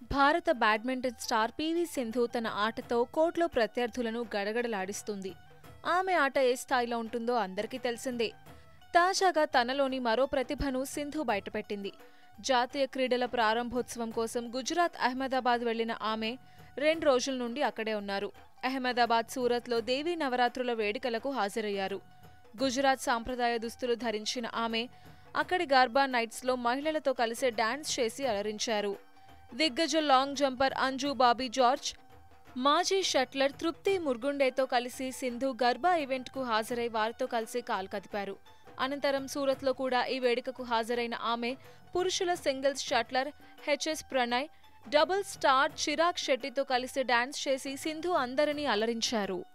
భారత badminton star PV Sindhu తన ఆటతో కోర్టులో ప్రత్యర్థులను గడగడలాడిస్తుంది ఆమె ఆట ఏ స్థాయిలో ఉంటుందో అందరికీ తెలిసిందే తాజాగా తనలోని మరో ప్రతిభను సింధు బయటపెట్టింది జాతీయ క్రీడల ప్రారంభోత్సవం కోసం గుజరాత్ అహ్మదాబాద్ వెళ్లిన ఆమె రెండు రోజుల నుండి అక్కడే ఉన్నారు అహ్మదాబాద్ సూరత్లో దేవీ నవరాత్రుల వేడుకలకు హాజరయ్యారు గుజరాత్ సాంప్రదాయ దుస్తులు ధరించిన ఆమె అక్కడి గార్బా నైట్స్లో మహిళలతో కలిసి డాన్స్ చేసి అలరించారు దిగ్గజ long jumper Anju Bobby George మాజీ షట్లర్ తృప్తి ముర్గుండేతో కలిసి సింధు గర్భా ఈవెంట్కు హాజరై వారితో కలిసి కాలు కదిపారు అనంతరం సూరత్లో కూడా ఈ వేడుకకు హాజరైన ఆమె పురుషుల singles shuttler HS Prannoy double star Chirag శెట్టితో కలిసి డాన్స్ చేసి సింధు అందరినీ అలరించారు